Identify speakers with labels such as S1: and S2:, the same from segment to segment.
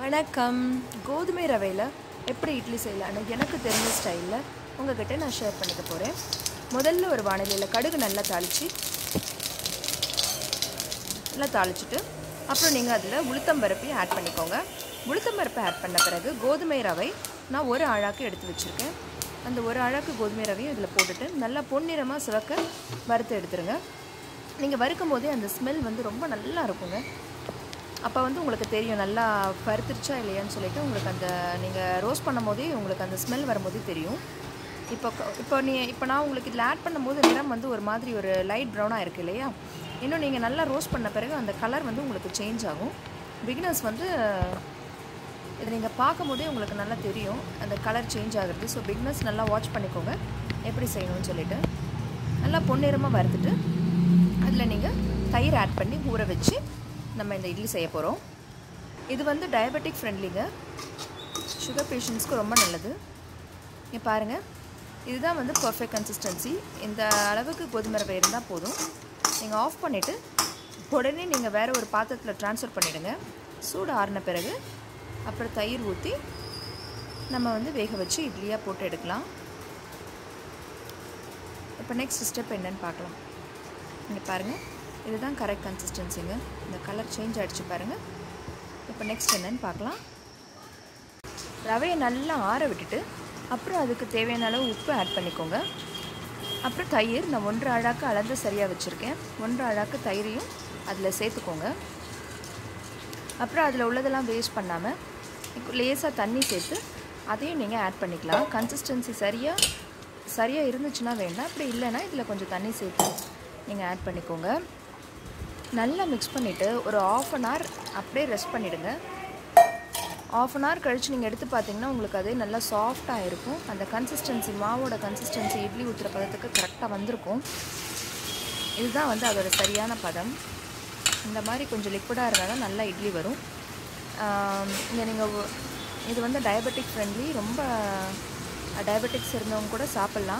S1: வணக்கம் கோதுமை ரவையில் எப்படி இட்லி செய்யலான்னு எனக்கு தெரிஞ்ச ஸ்டைலில் உங்ககிட்ட நான் ஷேர் பண்ணிக்க போகிறேன் முதல்ல ஒரு வானிலையில் கடுகு நல்லா தாளித்து நல்லா தாளிச்சிட்டு அப்புறம் நீங்கள் அதில் உளுத்தம்பருப்பையும் ஆட் பண்ணிக்கோங்க உளுத்தம்பருப்பை ஆட் பண்ண பிறகு கோதுமை ரவை நான் ஒரு அழாக்கு எடுத்து வச்சுருக்கேன் அந்த ஒரு அழாக்கு கோதுமை ரவையும் இதில் போட்டுட்டு நல்லா பொன்னிறமாக சிவக்க வறுத்து எடுத்துருங்க நீங்கள் வறுக்கும் போதே அந்த ஸ்மெல் வந்து ரொம்ப நல்லா இருக்குங்க அப்போ வந்து உங்களுக்கு தெரியும் நல்லா பருத்துருச்சா இல்லையான்னு சொல்லிட்டு உங்களுக்கு அந்த நீங்கள் ரோஸ்ட் பண்ணும் போதே உங்களுக்கு அந்த ஸ்மெல் வரும்போதே தெரியும் இப்போ க- இப்போ நீ இப்போ நான் உங்களுக்கு இதில் ஆட் பண்ணும்போது நிறம் வந்து ஒரு மாதிரி ஒரு லைட் ப்ரௌனாக இருக்குது இல்லையா இன்னும் நீங்கள் நல்லா ரோஸ்ட் பண்ண பிறகு அந்த கலர் வந்து உங்களுக்கு சேஞ்ச் ஆகும் பிகினர்ஸ் வந்து இது நீங்கள் பார்க்கும்போதே உங்களுக்கு நல்லா தெரியும் அந்த கலர் சேஞ்ச் ஆகுறது ஸோ பிகினர்ஸ் நல்லா வாட்ச் பண்ணிக்கோங்க எப்படி செய்யணும்னு சொல்லிட்டு நல்லா பொன்னிறமாக வறுத்துட்டு அதில் நீங்கள் தயிர் ஆட் பண்ணி ஊற வச்சு நம்ம இந்த இட்லி செய்ய போகிறோம் இது வந்து டயபெட்டிக் ஃப்ரெண்ட்லிங்க சுகர் பேஷண்ட்ஸ்க்கு ரொம்ப நல்லது இங்கே பாருங்கள் இதுதான் வந்து பர்ஃபெக்ட் கன்சிஸ்டன்சி இந்த அளவுக்கு கோதுமை ரவை இருந்தால் போதும் நீங்கள் ஆஃப் பண்ணிவிட்டு உடனே நீங்கள் வேறு ஒரு பாத்திரத்தில் ட்ரான்ஸ்ஃபர் பண்ணிவிடுங்க சூடு ஆறின பிறகு அப்புறம் தயிர் ஊற்றி நம்ம வந்து வேக வச்சு இட்லியாக போட்டு எடுக்கலாம் இப்போ நெக்ஸ்ட் ஸ்டெப் என்னன்னு பார்க்கலாம் இங்கே பாருங்கள் இதுதான் கரெக்ட் கன்சிஸ்டன்சிங்க இந்த கலர் சேஞ்ச் ஆகிடுச்சு பாருங்கள் இப்போ நெக்ஸ்ட் என்னன்னு பார்க்கலாம் ரவையை நல்லா ஆற விட்டுட்டு அப்புறம் அதுக்கு தேவையான அளவு உப்பு ஆட் பண்ணிக்கோங்க அப்புறம் தயிர் நான் ஒன்றரை அழாக்கு அளந்து சரியாக வச்சுருக்கேன் ஒன்றரை அழாக்கு தயிரையும் அதில் சேர்த்துக்கோங்க அப்புறம் அதில் உள்ளதெல்லாம் வேஸ்ட் பண்ணாமல் லேசாக தண்ணி சேர்த்து அதையும் நீங்கள் ஆட் பண்ணிக்கலாம் கன்சிஸ்டன்சி சரியாக சரியாக இருந்துச்சுன்னா வேண்டாம் அப்படி இல்லைன்னா இதில் கொஞ்சம் தண்ணி சேர்த்து நீங்கள் ஆட் பண்ணிக்கோங்க நல்லா மிக்ஸ் பண்ணிவிட்டு ஒரு ஆஃப் அன் ஹவர் அப்படியே ரெஸ்ட் பண்ணிவிடுங்க ஆஃப் அன் ஹவர் கழித்து நீங்கள் எடுத்து பார்த்தீங்கன்னா உங்களுக்கு அதே நல்லா சாஃப்டாக இருக்கும் அந்த கன்சிஸ்டன்சி மாவோட கன்சிஸ்டன்சி இட்லி ஊற்றுற பதத்துக்கு கரெக்டாக வந்திருக்கும் இதுதான் வந்து அதோட சரியான பதம் இந்த மாதிரி கொஞ்சம் லிக்விடாக இருந்தால் தான் நல்லா இட்லி வரும் இங்கே நீங்கள் இது வந்து டயபெட்டிக் ஃப்ரெண்ட்லி ரொம்ப டயபெட்டிக்ஸ் இருந்தவங்க கூட சாப்பிட்லாம்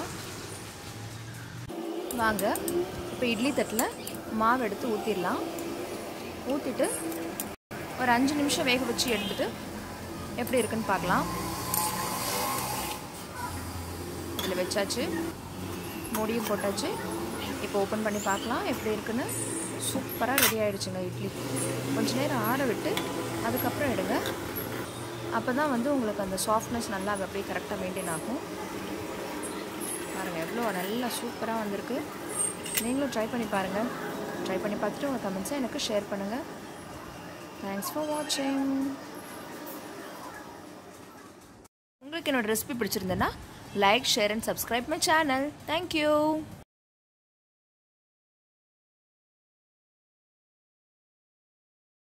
S1: வாங்க இப்போ இட்லி தட்டில் மாவு எடுத்து ஊற்றிடலாம் ஊற்றிட்டு ஒரு அஞ்சு நிமிஷம் வேக வச்சு எடுத்துட்டு எப்படி இருக்குன்னு பார்க்கலாம் இதில் வச்சாச்சு மூடியும் போட்டாச்சு இப்போ ஓப்பன் பண்ணி பார்க்கலாம் எப்படி இருக்குன்னு சூப்பராக ரெடி ஆகிடுச்சுங்க இட்லி கொஞ்ச நேரம் ஆற விட்டு அதுக்கப்புறம் எடுங்க அப்போ தான் வந்து உங்களுக்கு அந்த சாஃப்ட்னஸ் நல்லா அப்படியே கரெக்டாக மெயின்டைன் ஆகும் பாருங்கள் எவ்வளோ நல்லா சூப்பராக வந்திருக்கு நீங்களும் ட்ரை பண்ணி பாருங்கள் ட்ரை பண்ணி பார்த்துட்டு உங்கள் கமெண்ட்ஸை எனக்கு ஷேர் பண்ணுங்கள் தேங்க்ஸ் ஃபார் வாட்சிங் உங்களுக்கு என்னோட ரெசிபி பிடிச்சிருந்தேன்னா like share and subscribe my channel thank you